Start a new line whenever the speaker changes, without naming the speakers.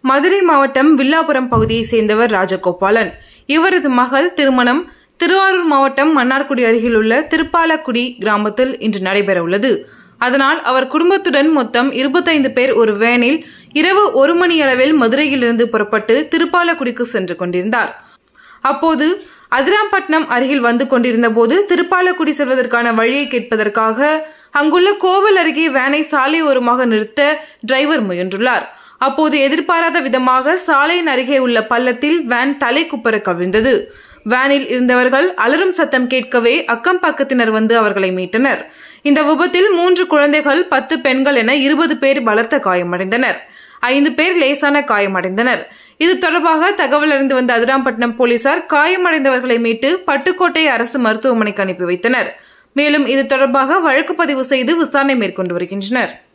மதுரை மாவட்டம் வில்லாபுரம் பகுதியைச் சேர்ந்தவர் ராஜகோபாலன் இவரது மகள் திருமணம் திருவாரூர் மாவட்டம் மன்னார்குடி அருகில் உள்ள திருப்பாலக்குடி கிராமத்தில் இன்று நடைபெறவுள்ளது அதனால் அவர் குடும்பத்துடன் மொத்தம் இருபத்தைந்து பேர் ஒரு வேனில் இரவு ஒரு மணி அளவில் மதுரையிலிருந்து புறப்பட்டு திருப்பாலக்குடிக்கு சென்று கொண்டிருந்தார் அப்போது அதிராம்பட்டினம் அருகில் வந்து கொண்டிருந்த போது திருப்பாலக்குடி செல்வதற்கான வழியை கேட்பதற்காக அங்குள்ள கோவில் அருகே வேனை சாலை ஓரமாக நிறுத்த டிரைவர் முயன்றுள்ளார் அப்போது எதிர்பாராத விதமாக சாலையின் அருகே உள்ள பள்ளத்தில் வேன் தலை குப்பர கவிழ்ந்தது வேனில் இருந்தவர்கள் அலறும் சத்தம் கேட்கவே அக்கம் பக்கத்தினர் வந்து அவர்களை மீட்டனர் இந்த விபத்தில் மூன்று குழந்தைகள் பத்து பெண்கள் என இருபது பேர் பலத்த காயமடைந்தனர் ஐந்து பேர் லேசான காயமடைந்தனர் இது தொடர்பாக தகவல் அறிந்து வந்த அதிராம்பட்டினம் போலீசார் காயமடைந்தவர்களை மீட்டு பட்டுக்கோட்டை அரசு மருத்துவமனைக்கு அனுப்பி வைத்தனர் மேலும் இது தொடர்பாக வழக்கு பதிவு செய்து விசாரணை மேற்கொண்டு வருகின்றனர்